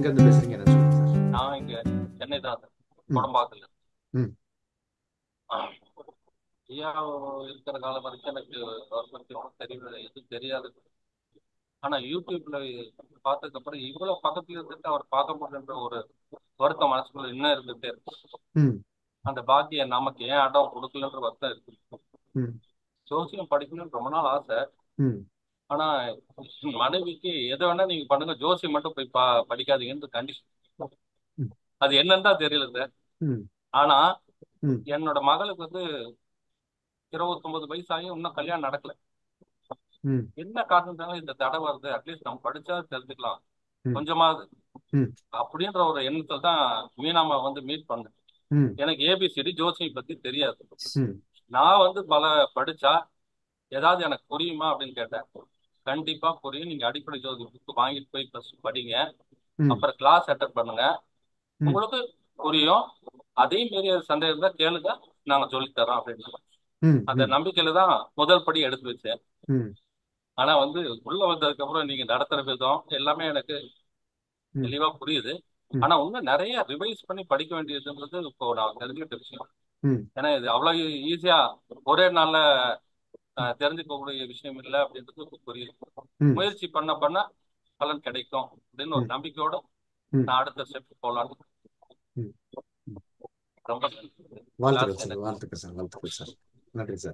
எங்க இருந்து பேசுறீங்க என்ன சொல்லுங்க சார் நான் இங்க சென்னை தான் சார் ம் குடம்பாக்கத்துல ம் ஐயா இருக்கிற காலம் வரைக்கும் எனக்கு கவர்மெண்ட் ஒன்றும் தெரியல எதுவும் தெரியாது ஆனா யூடியூப்ல பார்த்ததுக்கு அப்புறம் இவ்வளவு பக்கத்துல இருந்துட்டு அவர் பார்க்க முடியன்ற ஒரு வருத்தம் மனசுக்குள்ள இன்னும் இருந்துட்டே இருக்கு ம் அந்த பாக்கியம் நமக்கு ஏன் இடம் கொடுக்கலன்ற வருத்தம் இருக்கு ம் ஜோசியம் படிக்கணும்னு ரொம்ப நாள் ஆசை ம் ஆனா மனைவிக்கு எதை வேணா நீங்க பண்ணுங்க ஜோசியம் மட்டும் போய் பா படிக்காதீங்கன்னு கண்டிஷன் ம் அது என்னன்னு தான் தெரியல சார் ம் ஆனா ம் என்னோட மகளுக்கு வந்து இருபத்தொன்பது வயசு ஆகி இன்னும் கல்யாணம் நடக்கல ம் என்ன காரணத்தால இந்த தடை வருது அட்லீஸ்ட் நம்ம படிச்சா தெரிஞ்சுக்கலாம் ம் கொஞ்சமாவது ம் அப்படின்ற ஒரு எண்ணத்தில் தான் மீனாமா வந்து மீட் பண்ணேன் ம் எனக்கு ஏபிசிடி ஜோசியம் பத்தி தெரியாது ம் நான் வந்து பல படிச்சா ஏதாவது எனக்கு புரியுமா அப்படின்னு கேட்டேன் கண்டிப்பா புரியும் நீங்க அடிப்படை ஜோதி புக்கு வாங்கிட்டு போய் ஃபர்ஸ்ட் படிங்க ம் அப்புறம் கிளாஸ் அட்டன் பண்ணுங்க ம் உங்களுக்கு புரியும் அதே மாரி சந்தேகம் தான் கேளுங்க நாங்க சொல்லித் தரோம் அப்படின்னு சொன்னாங்க. ம் அந்த ம் நம்பிக்கையில தான் முதல் படி எடுத்து வச்சேன் ம் ஆனா வந்து உள்ள வந்ததுக்கு அப்புறம் நீங்க நடத்துற விதம் எல்லாமே எனக்கு ம் தெளிவா புரியுது ம் ஆனா இன்னும் நிறைய ரிவைஸ் பண்ணி படிக்க வேண்டியதுன்றது இப்போ நான் தெரிஞ்சுக்கிட்ட விஷயம் ம் ஏன்னா இது அவ்வளவு ஈஸியா ஒரே நாள்ல அஹ், தெரிஞ்சுக்கக்கூடிய விஷயம் இல்லை அப்படின்றது இப்போ புரியுது ம் முயற்சி பண்ண பண்ண பலன் கிடைக்கும் அப்படின்னு ஒரு ம் நம்பிக்கையோட ம் நான் அடுத்த ஸ்டெப் போகலான்னு ம் ம் ரொம்ப வாழ்த்துக்கள் கிளாஸ் சார் எனக்கு வாழ்த்துக்கள் சார் வாழ்த்துக்கள் சார் நன்றி சார்